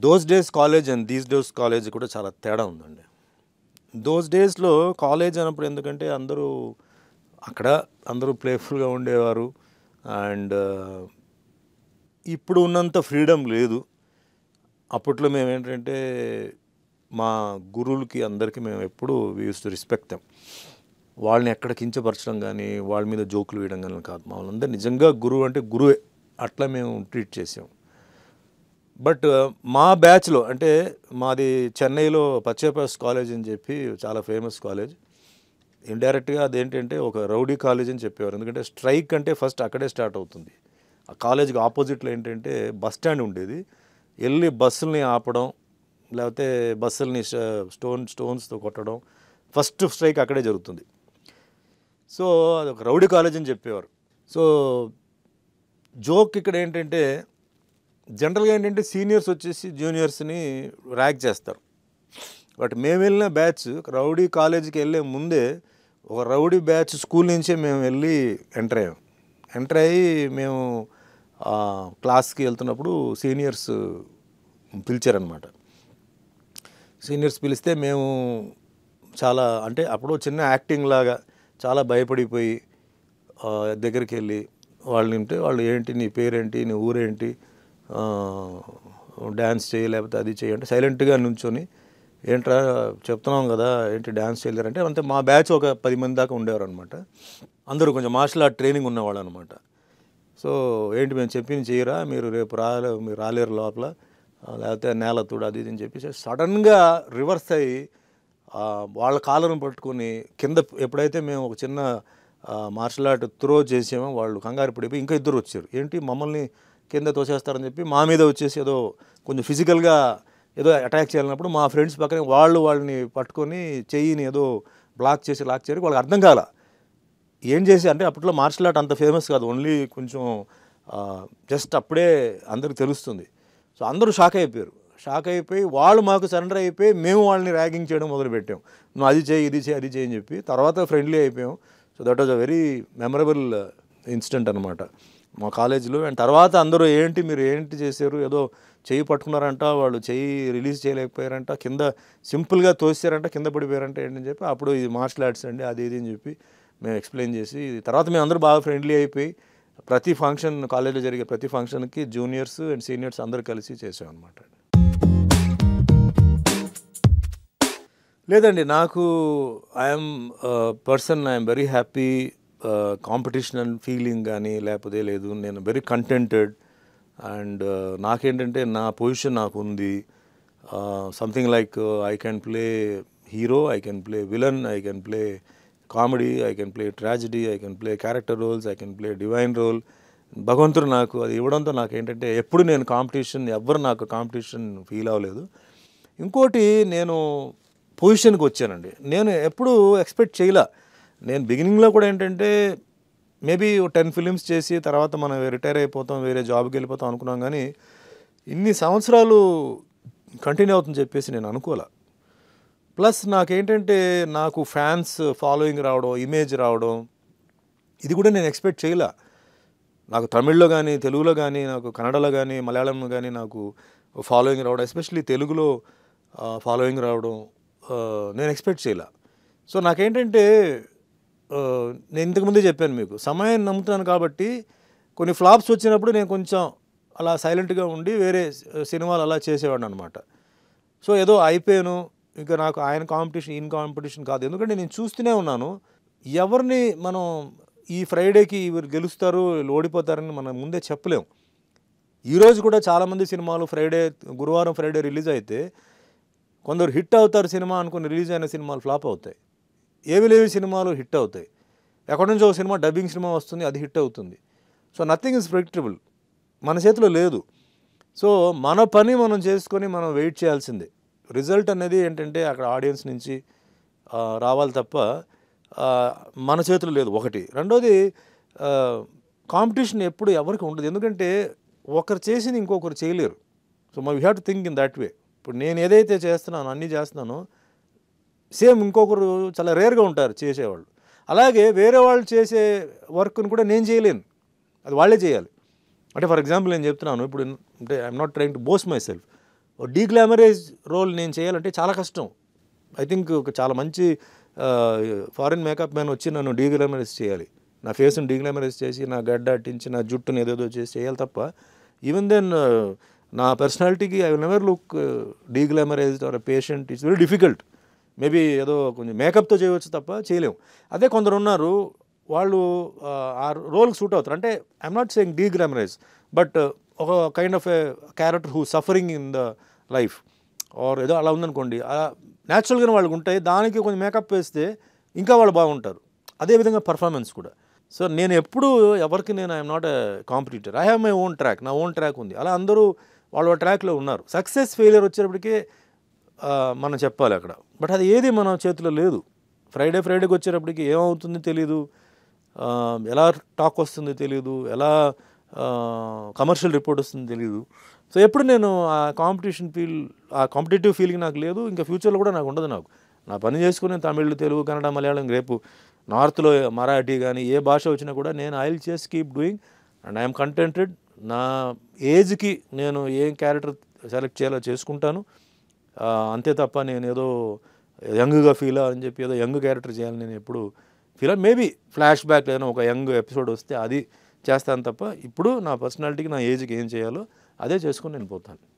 those days college and these days college కూడా చాలా తేడా ఉందండి దోస్ డేస్లో కాలేజ్ అన్నప్పుడు ఎందుకంటే అందరూ అక్కడ అందరూ ప్లేఫుల్గా ఉండేవారు అండ్ ఇప్పుడు ఉన్నంత ఫ్రీడమ్ లేదు అప్పట్లో మేము ఏంటంటే మా గురువులకి అందరికీ మేము ఎప్పుడు యూస్ టు రెస్పెక్ట్ దెమ్ వాళ్ళని ఎక్కడ కించపరచడం కానీ వాళ్ళ మీద జోకులు వేయడం కానీ కాదు మా వాళ్ళందరూ నిజంగా గురువు అంటే గురువే అట్లా మేము ట్రీట్ చేసాం బట్ మా బ్యాచ్లో అంటే మాది చెన్నైలో పచ్చేపాస్ కాలేజ్ అని చెప్పి చాలా ఫేమస్ కాలేజ్ ఇండైరెక్ట్గా అదేంటంటే ఒక రౌడీ కాలేజ్ అని చెప్పేవారు ఎందుకంటే స్ట్రైక్ అంటే ఫస్ట్ అక్కడే స్టార్ట్ అవుతుంది ఆ కాలేజ్కి ఆపోజిట్లో ఏంటంటే బస్ స్టాండ్ ఉండేది వెళ్ళి బస్సుల్ని ఆపడం లేకపోతే బస్సుల్ని స్టోన్ స్టోన్స్తో కొట్టడం ఫస్ట్ స్ట్రైక్ అక్కడే జరుగుతుంది సో అది ఒక రౌడీ కాలేజ్ అని చెప్పేవారు సో జోక్ ఇక్కడ ఏంటంటే జనరల్గా ఏంటంటే సీనియర్స్ వచ్చేసి జూనియర్స్ని ర్యాక్ చేస్తారు బట్ మేము వెళ్ళిన బ్యాచ్ రౌడీ కాలేజీకి వెళ్ళే ముందే ఒక రౌడీ బ్యాచ్ స్కూల్ నుంచే మేము వెళ్ళి ఎంటర్ అయ్యాం ఎంటర్ అయ్యి మేము ఆ, క్లాస్కి వెళ్తున్నప్పుడు సీనియర్స్ పిలిచారనమాట సీనియర్స్ పిలిస్తే మేము చాలా అంటే అప్పుడు చిన్న యాక్టింగ్ లాగా చాలా భయపడిపోయి ఆ, దగ్గరికి వెళ్ళి వాళ్ళని ఉంటే వాళ్ళు ఏంటి నీ పేరేంటి నీ ఊరేంటి డ్యాన్స్ చేయి లేకపోతే అది చేయి అంటే సైలెంట్గా నుంచొని ఏంట్రా చెప్తున్నాం కదా ఏంటి డ్యాన్స్ చేయలేరంటే అంతే మా బ్యాచ్ ఒక పది మంది దాకా ఉండేవారు అనమాట అందరూ కొంచెం మార్షల్ ఆర్ట్ ట్రైనింగ్ ఉన్నవాళ్ళు అనమాట సో ఏంటి మేము చెప్పింది చేయరా మీరు రేపు రాలే మీరు రాలేరు లోపల ఆ, లేకపోతే నేల తుడు అది ఇది అని చెప్పేసి సడన్గా రివర్స్ అయ్యి ఆ, వాళ్ళ కాలర్ని పట్టుకొని కింద ఎప్పుడైతే మేము ఒక చిన్న మార్షల్ ఆర్ట్ త్రో చేసామో వాళ్ళు కంగారు పడిపోయి ఇంకా ఇద్దరు వచ్చారు ఏంటి మమ్మల్ని కింద తోసేస్తారని చెప్పి మా మీద వచ్చేసి ఏదో కొంచెం ఫిజికల్గా ఏదో అటాక్ చేయాలన్నప్పుడు మా ఫ్రెండ్స్ పక్కనే వాళ్ళు వాళ్ళని పట్టుకొని చెయ్యిని ఏదో బ్లాక్ చేసి లాక్ చేయడానికి వాళ్ళకి అర్థం కాల ఏం చేసి అంటే అప్పట్లో మార్షల్ ఆర్ట్ అంత ఫేమస్ కాదు ఓన్లీ కొంచెం జస్ట్ అప్పుడే అందరికి తెలుస్తుంది సో అందరూ షాక్ అయిపోయారు షాక్ అయిపోయి వాళ్ళు మాకు సరెండర్ అయిపోయి మేము వాళ్ళని ర్యాగింగ్ చేయడం మొదలుపెట్టాం నువ్వు అది చేయి ఇది చేయి అది చేయి అని చెప్పి తర్వాత ఫ్రెండ్లీ అయిపోయాం so that was a very memorable incident అనమాట మా కాలేజీలో అండ్ తర్వాత అందరూ ఏంటి మీరు ఏంటి చేశారు ఏదో చెయ్యి పట్టుకున్నారంట వాళ్ళు చెయ్యి రిలీజ్ చేయలేకపోయారంట కింద సింపుల్గా తోసారంట కింద పడిపోయారంట ఏంటని చెప్పి అప్పుడు ఇది మార్షల్ ఆర్ట్స్ అండి అది ఇది అని చెప్పి మేము ఎక్స్ప్లెయిన్ చేసి తర్వాత మేము అందరూ బాగా ఫ్రెండ్లీ అయిపోయి ప్రతి ఫంక్షన్ కాలేజీలో జరిగే ప్రతి ఫంక్షన్కి జూనియర్స్ అండ్ సీనియర్స్ అందరూ కలిసి చేసాం అనమాట లేదండి నాకు I'm person I'm very happy competition and feeling కానీ లేకపోతే లేదు నేను వెరీ కంటెంటెడ్ అండ్ నాకేంటంటే నా పొజిషన్ నాకు ఉంది something like I can play hero I can play villain I can play comedy I can play tragedy I can play character roles I can play divine role భగవంతుడు నాకు అది ఇవ్వడంతో నాకు ఏంటంటే ఎప్పుడు నేను కాంపిటీషన్ ఎవ్వరు నాకు కాంపిటీషన్ ఫీల్ అవ్వలేదు ఇంకోటి నేను పొజిషన్కి వచ్చానండి నేను ఎప్పుడు ఎక్స్పెక్ట్ చేయలే నేను బిగినింగ్లో కూడా ఏంటంటే మేబీ టెన్ ఫిలిమ్స్ చేసి తర్వాత మనం రిటైర్ అయిపోతాం వేరే జాబ్కి వెళ్ళిపోతాం అనుకున్నాం కానీ ఇన్ని సంవత్సరాలు కంటిన్యూ అవుతుందని చెప్పేసి నేను అనుకోలే ప్లస్ నాకేంటంటే నాకు ఫ్యాన్స్ ఫాలోయింగ్ రావడం ఇమేజ్ రావడం ఇది కూడా నేను ఎక్స్పెక్ట్ చేయలే నాకు తమిళ్లో కానీ తెలుగులో కానీ నాకు కన్నడలో కానీ మలయాళంలో కానీ నాకు ఫాలోయింగ్ రావడం ఎస్పెషల్లీ తెలుగులో ఫాలోయింగ్ రావడం ఆ, నేను ఎక్స్పెక్ట్ చేయలే సో నాకేంటంటే ఆ, నేను ఇంతకుముందే చెప్పాను మీకు సమయాన్ని నమ్ముతున్నాను కాబట్టి కొన్ని ఫ్లాప్స్ వచ్చినప్పుడు నేను కొంచెం అలా సైలెంట్గా ఉండి వేరే సినిమాలు అలా చేసేవాడిని అనమాట సో ఏదో అయిపోయాను ఇంకా నాకు ఆయన కాంపిటీషన్ ఈయన కాంపిటీషన్ కాదు ఎందుకంటే నేను చూస్తూనే ఉన్నాను ఎవరిని మనం ఈ ఫ్రైడేకి వీరు గెలుస్తారు వీళ్ళు ఓడిపోతారని మనం ముందే చెప్పలేం ఈరోజు కూడా చాలామంది సినిమాలు ఫ్రైడే గురువారం ఫ్రైడే రిలీజ్ అయితే కొందరు హిట్ అవుతారు సినిమా అనుకుని రిలీజ్ అయిన సినిమాలు ఫ్లాప్ అవుతాయి ఏవి లేవి సినిమాలు హిట్ అవుతాయి ఎక్కడి నుంచో ఒక సినిమా డబ్బింగ్ సినిమా వస్తుంది అది హిట్ అవుతుంది సో నథింగ్ ఇస్ ప్రెడిక్టబుల్ మన చేతిలో లేదు సో మన పని మనం చేసుకొని మనం వెయిట్ చేయాల్సిందే రిజల్ట్ అనేది ఏంటంటే అక్కడ ఆడియన్స్ నుంచి ఆ, రావాలి తప్ప ఆ, మన చేతిలో లేదు ఒకటి రెండోది కాంపిటీషన్ ఎప్పుడు ఎవరికి ఉండదు ఎందుకంటే ఒకరు చేసింది ఇంకొకరు చేయలేరు సో మా we have to think in that way ఇప్పుడు నేను ఏదైతే చేస్తున్నానో అన్నీ చేస్తున్నానో సేమ్ ఇంకొకరు చాలా రేర్గా ఉంటారు చేసేవాళ్ళు అలాగే వేరే వాళ్ళు చేసే వర్క్ని కూడా నేను చేయలేను అది వాళ్ళే చేయాలి అంటే ఫర్ ఎగ్జాంపుల్ నేను చెప్తున్నాను ఇప్పుడు అంటే I'm not trying to boast myself deglamorise role నేను చేయాలంటే చాలా కష్టం ఐ థింక్ ఒక చాలా మంచి ఫారిన్ మేకప్ మ్యాన్ వచ్చి నన్ను డీగ్లామరైజ్ చేయాలి నా ఫేస్ని డీగ్లామరైజ్ చేసి నా గడ్డ అట్టించి నా జుట్టుని ఏదేదో చేసి చేయాలి తప్ప ఈవెన్ దెన్ నా పర్సనాలిటీకి I will never look deglamorised or patient it's very difficult maybe ఏదో కొంచెం మేకప్తో చేయవచ్చు తప్ప చేయలేము అదే కొందరు ఉన్నారు వాళ్ళు ఆ, ఆ రోల్కి సూట్ అవుతారు అంటే I'm not saying deglamorise but ఒక kind of a character who suffering in the life or ఏదో అలా ఉందనుకోండి అలా న్యాచురల్గానే వాళ్ళకి ఉంటాయి దానికి కొంచెం మేకప్ వేస్తే ఇంకా వాళ్ళు బాగుంటారు అదేవిధంగా పర్ఫార్మెన్స్ కూడా సో నేను ఎప్పుడు ఎవరికి నేను I'm not a competitor I have my own track నా ఓన్ ట్రాక్ ఉంది అలా అందరూ వాళ్ళ ట్రాక్లో ఉన్నారు సక్సెస్ ఫెయిలియర్ వచ్చేటప్పటికే ఆ, మనం చెప్పాలి అక్కడ బట్ అది ఏది మన చేతిలో లేదు ఫ్రైడే ఫ్రైడేకి వచ్చేటప్పటికి ఏమవుతుందో తెలియదు ఆ, ఎలా టాక్ వస్తుందో తెలియదు ఎలా కమర్షియల్ రిపోర్ట్ వస్తుందో తెలియదు సో ఎప్పుడు నేను ఆ కాంపిటీషన్ ఫీల్ ఆ కాంపిటేటివ్ ఫీలింగ్ నాకు లేదు ఇంకా ఫ్యూచర్లో కూడా నాకు ఉండదు నాకు నా పని చేసుకుని తమిళ్ తెలుగు కన్నడ మలయాళం రేపు నార్త్లో మరాఠీ కానీ ఏ భాష వచ్చినా కూడా నేను ఐ విల్ చేసి keep doing and I'm contented నా ఏజ్కి నేను ఏం క్యారెక్టర్ సెలెక్ట్ చేయాలో చేసుకుంటాను ఆ, అంతే తప్ప నేను ఏదో యంగ్గా ఫీల్ అని చెప్పి ఏదో యంగ్ క్యారెక్టర్ చేయాలని నేను ఎప్పుడు ఫీల్ మేబీ ఫ్లాష్ బ్యాక్ ఏదైనా ఒక యంగ్ ఎపిసోడ్ వస్తే అది చేస్తాను తప్ప ఇప్పుడు నా పర్సనాలిటీకి నా ఏజ్కి ఏం చేయాలో అదే చేసుకొని నేను పోతాను